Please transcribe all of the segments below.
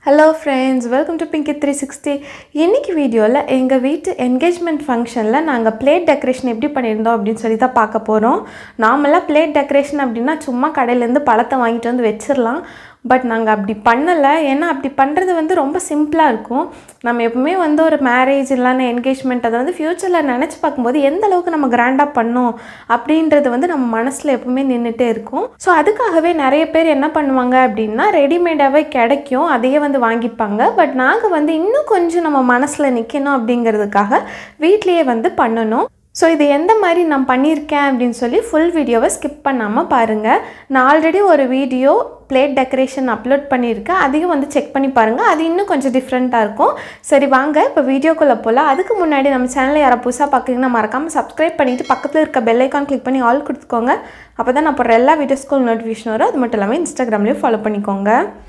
hello friends welcome to Pinky three sixty இன்றைக்கி வீடியோவில் எங்கள் வீட்டு என்கேஜ்மெண்ட் ஃபங்க்ஷனில் நாங்கள் பிளேட் டெக்கரேஷன் எப்படி பண்ணியிருந்தோம் அப்படின்னு சொல்லி தான் பார்க்க போகிறோம் நார்மலாக பிளேட் டெக்கரேஷன் அப்படின்னா சும்மா கடையிலேருந்து பழத்தை வாங்கிட்டு வந்து வச்சிடலாம் பட் நாங்கள் அப்படி பண்ணலை ஏன்னா அப்படி பண்ணுறது வந்து ரொம்ப சிம்பிளாக இருக்கும் நம்ம எப்பவுமே வந்து ஒரு மேரேஜ் இல்லைன்னா என்கேஜ்மெண்ட் அதை வந்து ஃப்யூச்சரில் நினச்சி பார்க்கும்போது எந்த அளவுக்கு நம்ம கிராண்டாக பண்ணோம் அப்படின்றது வந்து நம்ம மனசில் எப்பவுமே நின்றுட்டே இருக்கும் ஸோ அதுக்காகவே நிறைய பேர் என்ன பண்ணுவாங்க அப்படின்னா ரெடிமேடாகவே கிடைக்கும் அதையே வந்து வாங்கிப்பாங்க பட் நாங்கள் வந்து இன்னும் கொஞ்சம் நம்ம மனசில் நிற்கணும் அப்படிங்கிறதுக்காக வீட்லேயே வந்து பண்ணணும் ஸோ இது எந்த மாதிரி நான் பண்ணியிருக்கேன் அப்படின்னு சொல்லி ஃபுல் வீடியோவை ஸ்கிப் பண்ணாமல் பாருங்கள் நான் ஆல்ரெடி ஒரு வீடியோ பிளேட் டெக்கரேஷன் அப்லோட் பண்ணியிருக்கேன் அதையும் வந்து செக் பண்ணி பாருங்கள் அது இன்னும் கொஞ்சம் டிஃப்ரெண்ட்டாக இருக்கும் சரி வாங்க இப்போ வீடியோக்குள்ளே போகலாம் அதுக்கு முன்னாடி நம்ம சேனலில் யாரை புதுசாக பார்க்குறீங்கன்னா மறக்காமல் சப்ஸ்கிரைப் பண்ணிவிட்டு பக்கத்தில் இருக்க பெல் ஐக்கான் கிளிக் பண்ணி ஆல் கொடுத்துக்கோங்க அப்போ தான் நான் போடுற எல்லா வீடியோஸ்க்கும் நோட்டிஃபிகேஷன் வரும் அது மட்டும் இல்லாமல் இன்ஸ்டாகிராம்லேயும் ஃபாலோ பண்ணிக்கோங்க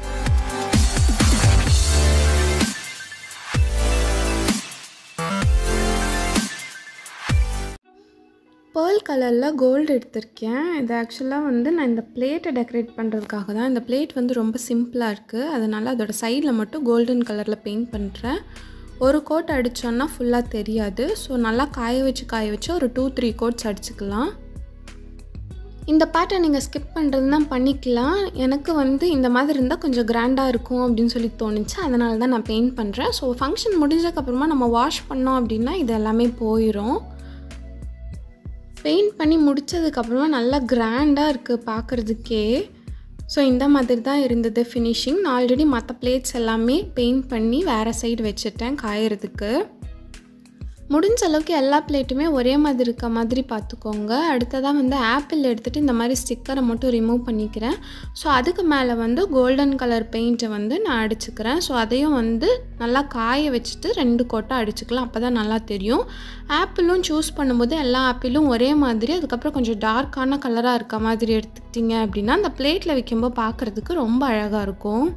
பேர்ல் கலரில் கோல்டு எடுத்திருக்கேன் இது ஆக்சுவலாக வந்து நான் இந்த பிளேட்டை டெக்கரேட் பண்ணுறதுக்காக தான் இந்த பிளேட் வந்து ரொம்ப சிம்பிளாக இருக்குது அதனால் அதோட சைடில் மட்டும் கோல்டன் கலரில் பெயிண்ட் பண்ணுறேன் ஒரு கோட் அடித்தோன்னா ஃபுல்லாக தெரியாது ஸோ நல்லா காய வச்சு காய வச்சு ஒரு டூ த்ரீ கோட்ஸ் அடிச்சுக்கலாம் இந்த பாட்டை நீங்கள் ஸ்கிப் பண்ணுறதுனா பண்ணிக்கலாம் எனக்கு வந்து இந்த மாதிரி இருந்தால் கொஞ்சம் கிராண்டாக இருக்கும் அப்படின்னு சொல்லி தோணுச்சு அதனால தான் நான் பெயிண்ட் பண்ணுறேன் ஸோ ஃபங்க்ஷன் முடிஞ்சதுக்கப்புறமா நம்ம வாஷ் பண்ணோம் அப்படின்னா இது எல்லாமே போயிடும் பெயிண்ட் பண்ணி முடித்ததுக்கப்புறமா நல்லா கிராண்டாக இருக்குது பார்க்குறதுக்கே ஸோ இந்த மாதிரி தான் இருந்தது ஃபினிஷிங் நான் ஆல்ரெடி மற்ற பிளேட்ஸ் எல்லாமே பெயிண்ட் பண்ணி வேறு சைடு வச்சுட்டேன் காயறதுக்கு முடிஞ்ச அளவுக்கு எல்லா பிளேட்டுமே ஒரே மாதிரி இருக்க மாதிரி பார்த்துக்கோங்க அடுத்ததாக வந்து ஆப்பிள் எடுத்துகிட்டு இந்த மாதிரி ஸ்டிக்கரை மட்டும் ரிமூவ் பண்ணிக்கிறேன் ஸோ அதுக்கு மேலே வந்து கோல்டன் கலர் பெயிண்ட்டை வந்து நான் அடிச்சுக்கிறேன் ஸோ அதையும் வந்து நல்லா காய வச்சுட்டு ரெண்டு கோட்டை அடிச்சுக்கலாம் அப்போ தான் நல்லா தெரியும் ஆப்பிளும் சூஸ் பண்ணும்போது எல்லா ஆப்பிளும் ஒரே மாதிரி அதுக்கப்புறம் கொஞ்சம் டார்க்கான கலராக இருக்க மாதிரி எடுத்துக்கிட்டிங்க அப்படின்னா அந்த பிளேட்டில் வைக்கும்போது பார்க்குறதுக்கு ரொம்ப அழகாக இருக்கும்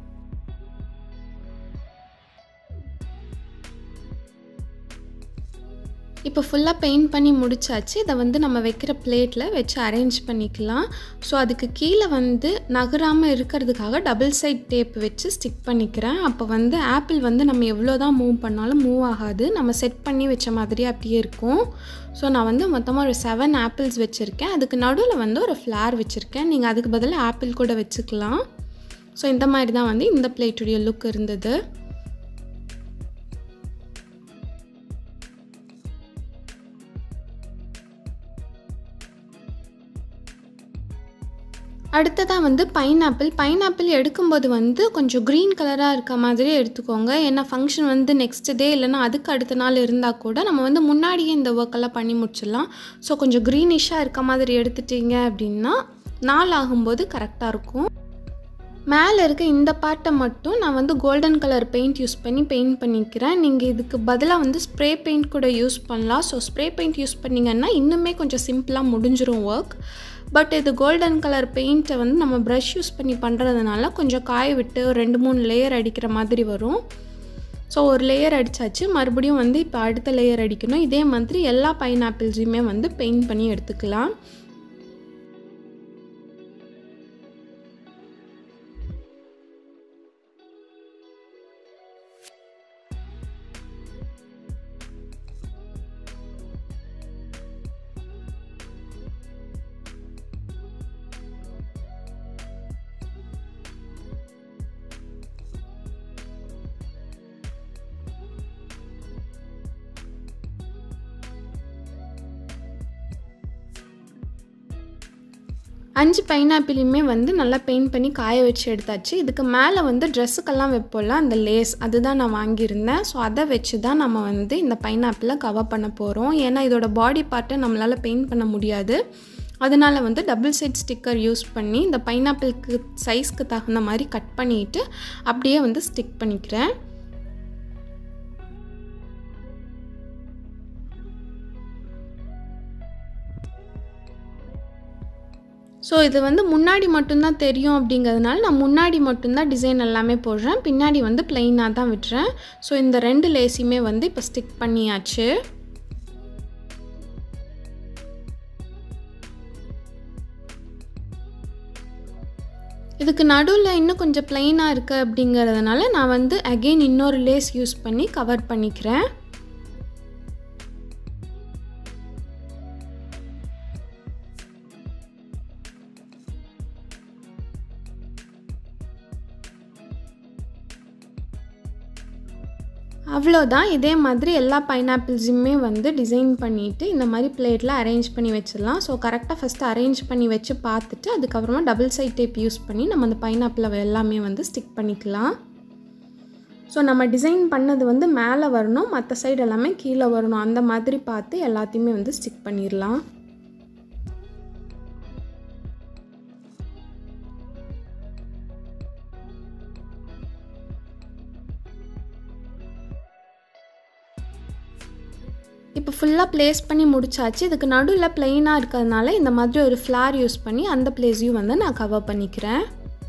இப்போ ஃபுல்லாக பெயிண்ட் பண்ணி முடிச்சாச்சு இதை வந்து நம்ம வைக்கிற பிளேட்டில் வச்சு அரேஞ்ச் பண்ணிக்கலாம் ஸோ அதுக்கு கீழே வந்து நகராமல் இருக்கிறதுக்காக டபுள் சைட் டேப் வச்சு ஸ்டிக் பண்ணிக்கிறேன் அப்போ வந்து ஆப்பிள் வந்து நம்ம எவ்வளோ தான் மூவ் பண்ணாலும் மூவ் ஆகாது நம்ம செட் பண்ணி வச்ச மாதிரியே அப்படியே இருக்கும் ஸோ நான் வந்து மொத்தமாக ஒரு செவன் ஆப்பிள்ஸ் வச்சுருக்கேன் அதுக்கு நடுவில் வந்து ஒரு ஃப்ளார் வச்சுருக்கேன் நீங்கள் அதுக்கு பதிலாக ஆப்பிள் கூட வச்சுக்கலாம் ஸோ இந்த மாதிரி தான் வந்து இந்த பிளேட்டுடைய லுக் இருந்தது அடுத்ததாக வந்து பைனாப்பிள் பைனாப்பிள் எடுக்கும்போது வந்து கொஞ்சம் க்ரீன் கலராக இருக்க மாதிரியே எடுத்துக்கோங்க ஏன்னா ஃபங்க்ஷன் வந்து நெக்ஸ்ட் டே இல்லைனா அதுக்கு அடுத்த நாள் இருந்தால் கூட நம்ம வந்து முன்னாடியே இந்த ஒர்க்கெல்லாம் பண்ணி முடிச்சிடலாம் ஸோ கொஞ்சம் க்ரீனிஷாக இருக்க மாதிரி எடுத்துட்டீங்க அப்படின்னா நாள் ஆகும்போது கரெக்டாக இருக்கும் மேலே இருக்க இந்த பார்ட்டை மட்டும் நான் வந்து கோல்டன் கலர் பெயிண்ட் யூஸ் பண்ணி பெயிண்ட் பண்ணிக்கிறேன் நீங்கள் இதுக்கு பதிலாக வந்து ஸ்ப்ரே பெயிண்ட் கூட யூஸ் பண்ணலாம் ஸோ ஸ்ப்ரே பெயிண்ட் யூஸ் பண்ணிங்கன்னா இன்னுமே கொஞ்சம் சிம்பிளாக முடிஞ்சிரும் ஒர்க் பட் இது கோல்டன் கலர் பெயிண்ட்டை வந்து நம்ம ப்ரஷ் யூஸ் பண்ணி பண்ணுறதுனால கொஞ்சம் காய விட்டு ஒரு ரெண்டு மூணு லேயர் அடிக்கிற மாதிரி வரும் ஸோ ஒரு லேயர் அடித்தாச்சு மறுபடியும் வந்து இப்போ அடுத்த லேயர் அடிக்கணும் இதே மாதிரி எல்லா பைனாப்பிள்ஸையுமே வந்து பெயிண்ட் பண்ணி எடுத்துக்கலாம் அஞ்சு பைனாப்பிளையுமே வந்து நல்லா பெயிண்ட் பண்ணி காய வச்சு எடுத்தாச்சு இதுக்கு மேலே வந்து ட்ரெஸ்ஸுக்கெல்லாம் வைப்போம்ல அந்த லேஸ் அதுதான் நான் வாங்கியிருந்தேன் ஸோ அதை வச்சு தான் நம்ம வந்து இந்த பைனாப்பிளை கவர் பண்ண போகிறோம் ஏன்னா இதோட பாடி பார்ட்டை நம்மளால் பெயிண்ட் பண்ண முடியாது அதனால் வந்து டபுள் சைட் ஸ்டிக்கர் யூஸ் பண்ணி இந்த பைனாப்பிளுக்கு சைஸ்க்கு தகுந்த மாதிரி கட் பண்ணிவிட்டு அப்படியே வந்து ஸ்டிக் பண்ணிக்கிறேன் ஸோ இது வந்து முன்னாடி மட்டும்தான் தெரியும் அப்படிங்கிறதுனால நான் முன்னாடி மட்டும்தான் டிசைன் எல்லாமே போடுறேன் பின்னாடி வந்து பிளெயினாக தான் விட்டுறேன் ஸோ இந்த ரெண்டு லேஸையுமே வந்து இப்போ ஸ்டிக் பண்ணியாச்சு இதுக்கு நடுவில் இன்னும் கொஞ்சம் ப்ளைனாக இருக்குது அப்படிங்கிறதுனால நான் வந்து அகெயின் இன்னொரு லேஸ் யூஸ் பண்ணி கவர் பண்ணிக்கிறேன் அவ்வளோதான் இதே மாதிரி எல்லா பைனாப்பிள்ஸுமே வந்து டிசைன் பண்ணிவிட்டு இந்த மாதிரி பிளேட்டில் அரேஞ்ச் பண்ணி வச்சிடலாம் ஸோ கரெக்டாக ஃபஸ்ட்டு அரேஞ்ச் பண்ணி வச்சு பார்த்துட்டு அதுக்கப்புறமா டபுள் சைட் டேப் யூஸ் பண்ணி நம்ம அந்த பைனாப்பிளை எல்லாமே வந்து ஸ்டிக் பண்ணிக்கலாம் ஸோ நம்ம டிசைன் பண்ணது வந்து மேலே வரணும் மற்ற சைடு எல்லாமே கீழே வரணும் அந்த மாதிரி பார்த்து எல்லாத்தையுமே வந்து ஸ்டிக் பண்ணிடலாம் இப்போ ஃபுல்லாக ப்ளேஸ் பண்ணி முடிச்சாச்சு இதுக்கு நடுவில் ப்ளெயினாக இருக்கிறதுனால இந்த மாதிரி ஒரு ஃப்ளார் யூஸ் பண்ணி அந்த பிளேஸையும் வந்து நான் கவர் பண்ணிக்கிறேன்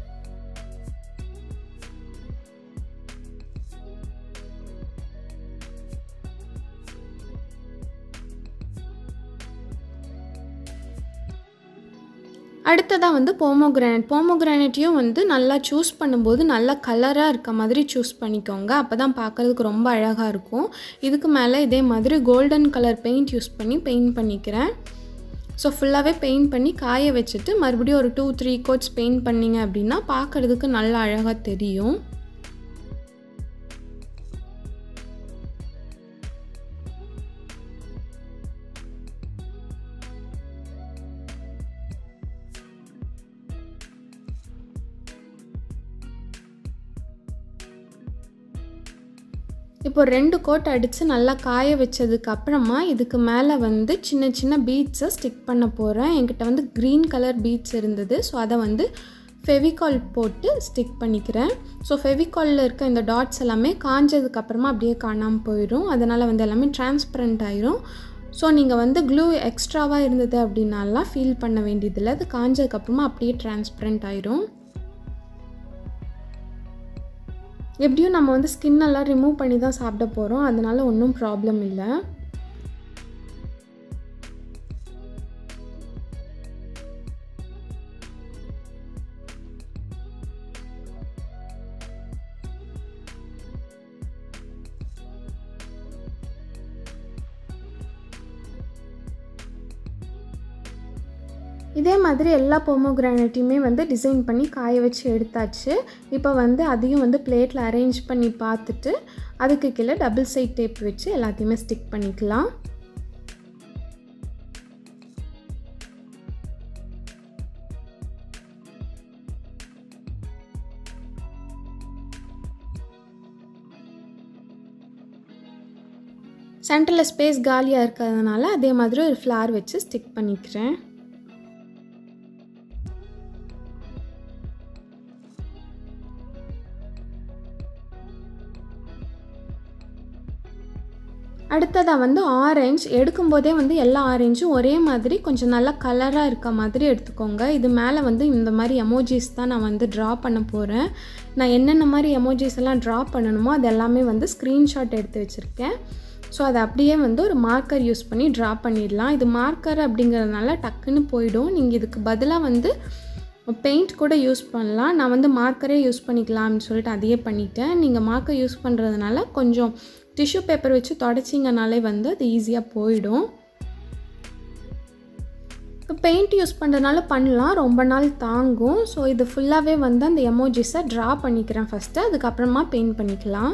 அடுத்ததாக வந்து போமோகிரானட் போமோகிரானட்டையும் வந்து நல்லா சூஸ் பண்ணும்போது நல்லா கலராக இருக்க மாதிரி சூஸ் பண்ணிக்கோங்க அப்போ தான் பார்க்குறதுக்கு ரொம்ப அழகாக இருக்கும் இதுக்கு மேலே இதே மாதிரி கோல்டன் கலர் பெயிண்ட் யூஸ் பண்ணி பெயிண்ட் பண்ணிக்கிறேன் ஸோ ஃபுல்லாகவே பெயிண்ட் பண்ணி காய வச்சுட்டு மறுபடியும் ஒரு டூ த்ரீ கோட்ஸ் பெயிண்ட் பண்ணிங்க அப்படின்னா பார்க்குறதுக்கு நல்லா அழகாக தெரியும் இப்போ ரெண்டு கோட் அடித்து நல்லா காய வச்சதுக்கு அப்புறமா இதுக்கு மேலே வந்து சின்ன சின்ன பீட்ஸை ஸ்டிக் பண்ண போகிறேன் என்கிட்ட வந்து க்ரீன் கலர் பீட்ஸ் இருந்தது ஸோ அதை வந்து ஃபெவிகால் போட்டு ஸ்டிக் பண்ணிக்கிறேன் ஸோ ஃபெவிகாலில் இருக்க இந்த டாட்ஸ் எல்லாமே காஞ்சதுக்கு அப்புறமா அப்படியே காணாமல் போயிடும் அதனால் வந்து எல்லாமே டிரான்ஸ்பரண்ட் ஆயிரும் ஸோ நீங்கள் வந்து க்ளூ எக்ஸ்ட்ராவாக இருந்தது அப்படின்னாலாம் ஃபீல் பண்ண வேண்டியதில்லை அது காஞ்சதுக்கப்புறமா அப்படியே டிரான்ஸ்பரண்ட் ஆயிரும் எப்படியும் நம்ம வந்து ஸ்கின்னெல்லாம் ரிமூவ் பண்ணி தான் சாப்பிட போகிறோம் அதனால் ஒன்றும் ப்ராப்ளம் இல்லை இதே மாதிரி எல்லா போமோகிரானட்டையுமே வந்து டிசைன் பண்ணி காய வச்சு எடுத்தாச்சு இப்போ வந்து அதையும் வந்து பிளேட்டில் அரேஞ்ச் பண்ணி பார்த்துட்டு அதுக்கு கீழே டபுள் சைட் டேப் வச்சு எல்லாத்தையுமே ஸ்டிக் பண்ணிக்கலாம் சென்டரில் ஸ்பேஸ் காலியாக இருக்கிறதுனால அதே மாதிரி ஒரு ஃப்ளார் வச்சு ஸ்டிக் பண்ணிக்கிறேன் அடுத்ததாக வந்து ஆரஞ்சு எடுக்கும்போதே வந்து எல்லா ஆரஞ்சும் ஒரே மாதிரி கொஞ்சம் நல்லா கலராக இருக்க மாதிரி எடுத்துக்கோங்க இது மேலே வந்து இந்த மாதிரி எமோஜிஸ் தான் நான் வந்து ட்ரா பண்ண போகிறேன் நான் என்னென்ன மாதிரி எமோஜிஸ் எல்லாம் ட்ரா பண்ணணுமோ அது எல்லாமே வந்து ஸ்க்ரீன்ஷாட் எடுத்து வச்சுருக்கேன் ஸோ அதை அப்படியே வந்து ஒரு மார்க்கர் யூஸ் பண்ணி ட்ரா பண்ணிடலாம் இது மார்க்கர் அப்படிங்கிறதுனால டக்குன்னு போயிடும் நீங்கள் இதுக்கு பதிலாக வந்து பெயிண்ட் கூட யூஸ் பண்ணலாம் நான் வந்து மார்க்கரே யூஸ் பண்ணிக்கலாம்னு சொல்லிட்டு அதையே பண்ணிட்டேன் நீங்கள் மார்க்கர் யூஸ் பண்ணுறதுனால கொஞ்சம் டிஷ்யூ பேப்பர் வச்சு தொடச்சிங்கனாலே வந்து அது ஈஸியாக போயிடும் இப்போ பெயிண்ட் யூஸ் பண்ணுறதுனால பண்ணலாம் ரொம்ப நாள் தாங்கும் ஸோ இது ஃபுல்லாகவே வந்து அந்த எமோஜிஸை ட்ரா பண்ணிக்கிறேன் ஃபஸ்ட்டு அதுக்கப்புறமா பெயிண்ட் பண்ணிக்கலாம்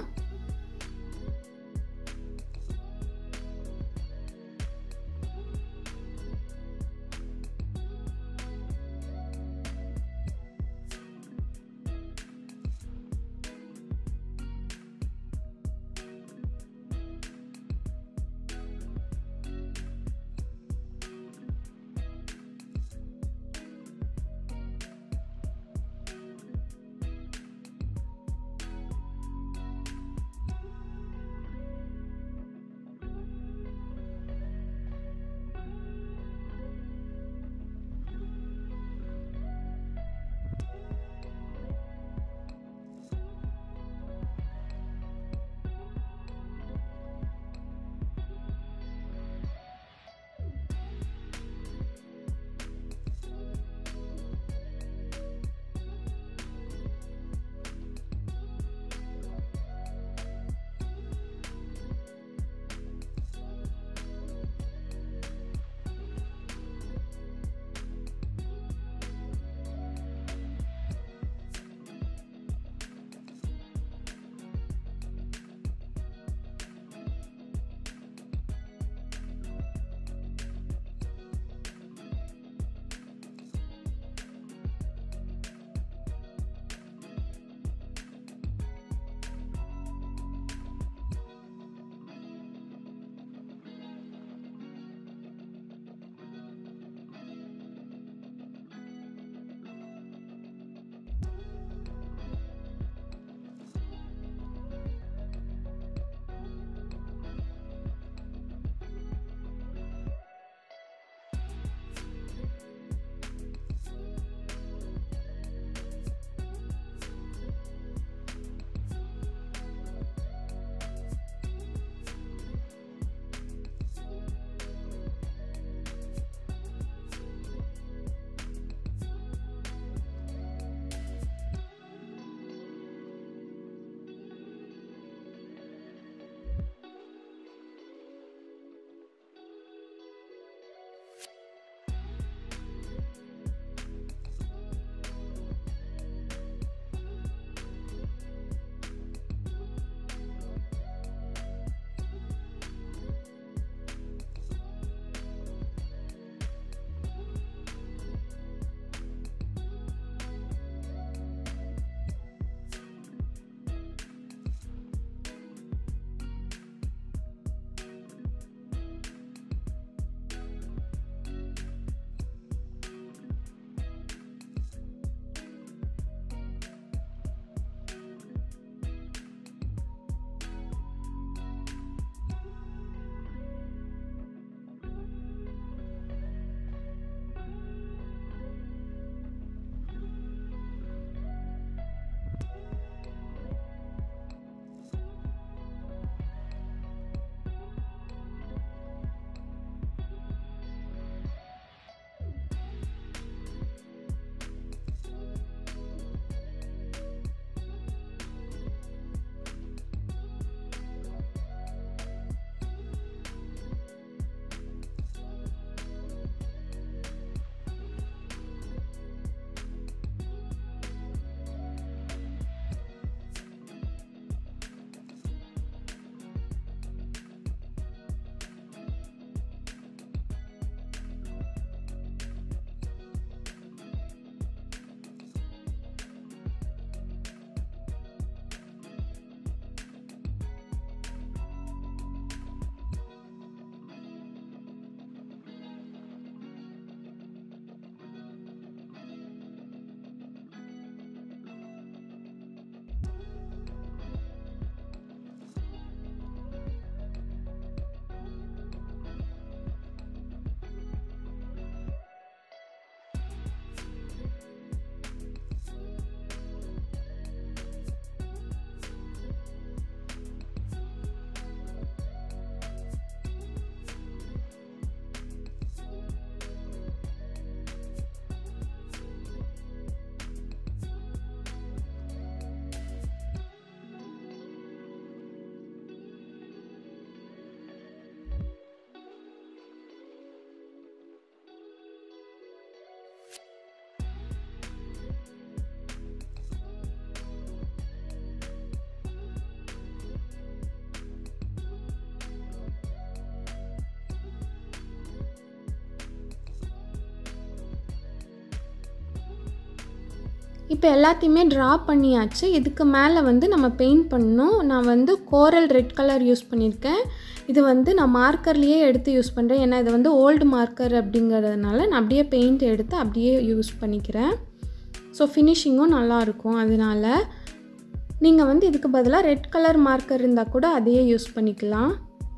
இப்போ எல்லாத்தையுமே ட்ரா பண்ணியாச்சு இதுக்கு மேலே வந்து நம்ம பெயிண்ட் பண்ணணும் நான் வந்து கோரல் ரெட் கலர் யூஸ் பண்ணியிருக்கேன் இது வந்து நான் மார்க்கர்லேயே எடுத்து யூஸ் பண்ணுறேன் ஏன்னா இது வந்து ஓல்டு மார்க்கர் அப்படிங்கிறதுனால நான் அப்படியே பெயிண்ட் எடுத்து அப்படியே யூஸ் பண்ணிக்கிறேன் ஸோ ஃபினிஷிங்கும் நல்லாயிருக்கும் அதனால நீங்கள் வந்து இதுக்கு பதிலாக ரெட் கலர் மார்க்கர் இருந்தால் கூட அதையே யூஸ் பண்ணிக்கலாம்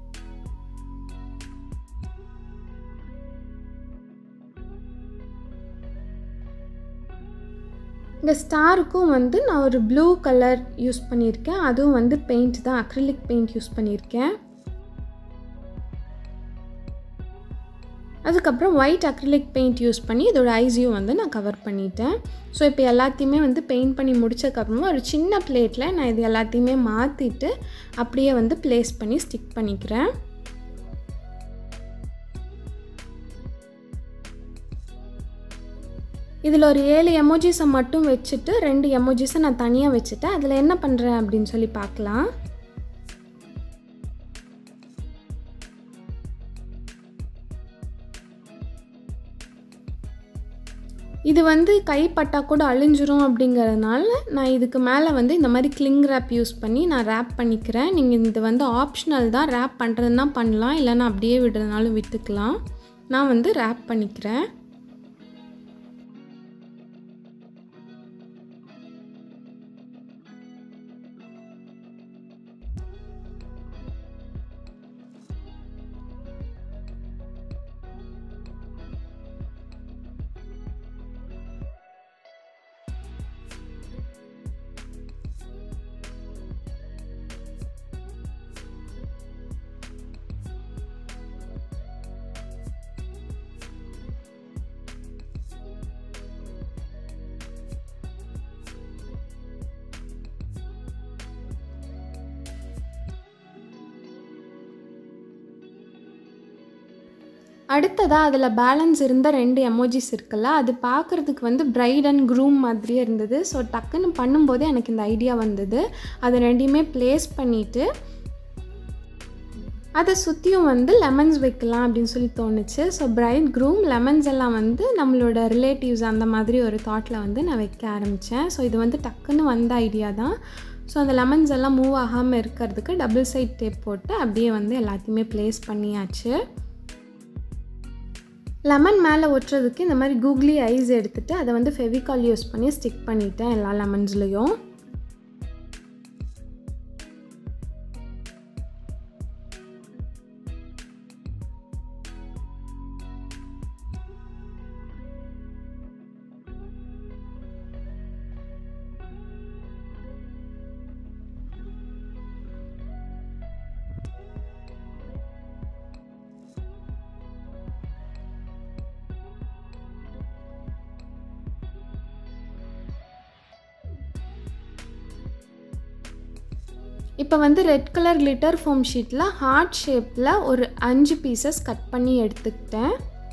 இந்த ஸ்டாருக்கும் வந்து நான் ஒரு ப்ளூ கலர் யூஸ் பண்ணியிருக்கேன் அதுவும் வந்து பெயிண்ட் தான் அக்ரிலிக் பெயிண்ட் யூஸ் பண்ணியிருக்கேன் அதுக்கப்புறம் ஒயிட் அக்ரிலிக் பெயிண்ட் யூஸ் பண்ணி இதோட ஐஸையும் வந்து நான் கவர் பண்ணிட்டேன் ஸோ இப்போ எல்லாத்தையுமே வந்து பெயிண்ட் பண்ணி முடிச்சதுக்கப்புறமா ஒரு சின்ன பிளேட்டில் நான் இது எல்லாத்தையுமே மாற்றிட்டு அப்படியே வந்து ப்ளேஸ் பண்ணி ஸ்டிக் பண்ணிக்கிறேன் இதில் ஒரு ஏழு எமோஜிஸை மட்டும் வச்சுட்டு ரெண்டு எமோஜிஸை நான் தனியாக வச்சுட்டேன் அதில் என்ன பண்ணுறேன் அப்படின்னு சொல்லி பார்க்கலாம் இது வந்து கைப்பட்டா கூட அழிஞ்சிரும் அப்படிங்கிறதுனால நான் இதுக்கு மேலே வந்து இந்த மாதிரி கிளிங் ரேப் யூஸ் பண்ணி நான் ரேப் பண்ணிக்கிறேன் நீங்கள் இது வந்து ஆப்ஷனல் தான் ரேப் பண்ணுறதுனா பண்ணலாம் இல்லைன்னா அப்படியே விடுறதுனாலும் விட்டுக்கலாம் நான் வந்து ரேப் பண்ணிக்கிறேன் அடுத்ததாக அதில் பேலன்ஸ் இருந்த ரெண்டு எமோஜிஸ் இருக்குல்ல அது பார்க்குறதுக்கு வந்து பிரைட் அண்ட் க்ரூம் மாதிரியே இருந்தது ஸோ டக்குன்னு பண்ணும்போதே எனக்கு இந்த ஐடியா வந்தது அதை ரெண்டையுமே ப்ளேஸ் பண்ணிவிட்டு அதை சுற்றியும் வந்து லெமன்ஸ் வைக்கலாம் அப்படின்னு சொல்லி தோணுச்சு ஸோ பிரைட் க்ரூம் லெமன்ஸ் எல்லாம் வந்து நம்மளோட ரிலேட்டிவ்ஸ் அந்த மாதிரி ஒரு தாட்டில் வந்து நான் வைக்க ஆரம்பித்தேன் ஸோ இது வந்து டக்குன்னு வந்த ஐடியா தான் ஸோ அந்த லெமன்ஸ் எல்லாம் மூவ் ஆகாமல் இருக்கிறதுக்கு டபுள் சைட் டேப் போட்டு அப்படியே வந்து எல்லாத்தையுமே ப்ளேஸ் பண்ணியாச்சு லெமன் மேலே ஒட்டுறதுக்கு இந்த மாதிரி கூகுளி ஐஸ் எடுத்துகிட்டு அதை வந்து ஃபெவிகால் யூஸ் பண்ணி ஸ்டிக் பண்ணிட்டேன் எல்லா லெமன்ஸ்லேயும் இப்போ வந்து ரெட் கலர் கிளிட்டர் ஃபோம் ஷீட்டில் ஹார்ட் ஷேப்பில் ஒரு அஞ்சு பீசஸ் கட் பண்ணி எடுத்துக்கிட்டேன்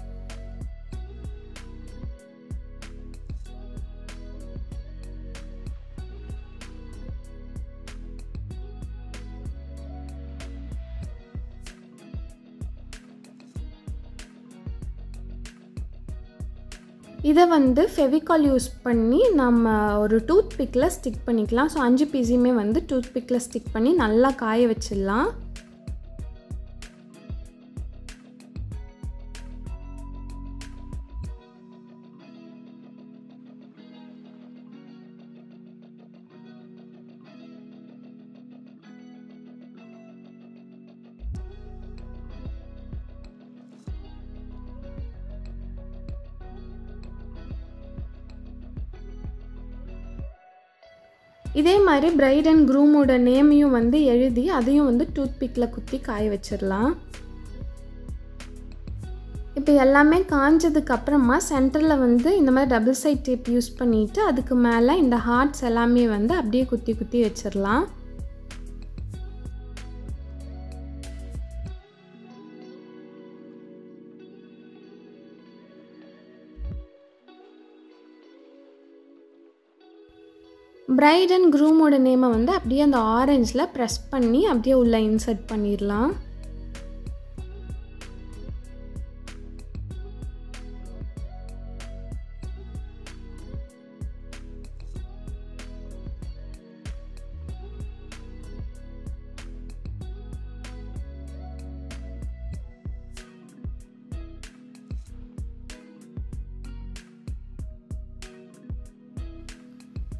இதை வந்து ஃபெவிகால் யூஸ் பண்ணி நம்ம ஒரு டூத் பிக்கில் ஸ்டிக் பண்ணிக்கலாம் ஸோ அஞ்சு பீஸையுமே வந்து டூத் பிக்கில் ஸ்டிக் பண்ணி நல்லா காய வச்சிடலாம் இதே மாதிரி பிரைட் அண்ட் க்ரூமோட நேமையும் வந்து எழுதி அதையும் வந்து டூத் பிக்கில் குத்தி காய வச்சிடலாம் இப்போ எல்லாமே காஞ்சதுக்கு அப்புறமா சென்டரில் வந்து இந்த மாதிரி டபுள் சைட் டேப் யூஸ் பண்ணிவிட்டு அதுக்கு மேலே இந்த ஹார்ட்ஸ் எல்லாமே வந்து அப்படியே குத்தி குத்தி வச்சிடலாம் பிரைட் அண்ட் க்ரூமோட நேமை வந்து அப்படியே அந்த ஆரஞ்சில் ப்ரெஸ் பண்ணி அப்படியே உள்ளே இன்சர்ட் பண்ணிடலாம்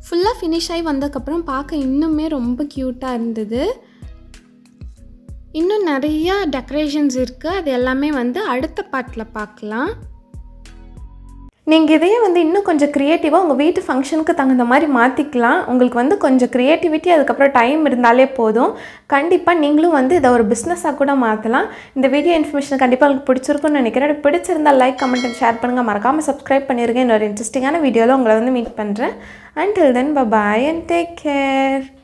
ஃபுல்லாக ஃபினிஷ் ஆகி வந்ததுக்கப்புறம் பார்க்க இன்னுமே ரொம்ப க்யூட்டாக இருந்தது இன்னும் நிறையா டெக்கரேஷன்ஸ் இருக்குது அது எல்லாமே வந்து அடுத்த பாட்டில் பார்க்கலாம் நீங்கள் இதையே வந்து இன்னும் கொஞ்சம் க்ரியேட்டிவாக உங்கள் வீட்டு ஃபங்க்ஷனுக்கு தகுந்த மாதிரி மாற்றிக்கலாம் உங்களுக்கு வந்து கொஞ்சம் க்ரியேட்டிவிட்டி அதுக்கப்புறம் டைம் இருந்தாலே போதும் கண்டிப்பாக நீங்களும் வந்து இதை ஒரு பிஸ்னஸாக கூட மாற்றலாம் இந்த வீடியோ இன்ஃபர்மேஷன் கண்டிப்பாக உங்களுக்கு பிடிச்சிருக்கும்னு நினைக்கிறேன் பிடிச்சிருந்தா லைக் கமெண்ட் அண்ட் ஷேர் பண்ணுங்கள் மறக்காமல் சப்ஸ்கிரைப் பண்ணிருங்க இன்னொரு இன்ட்ரெஸ்டிங்கான வீடியோவில் உங்களை வந்து மீட் பண்ணுறேன் until then bye bye and take care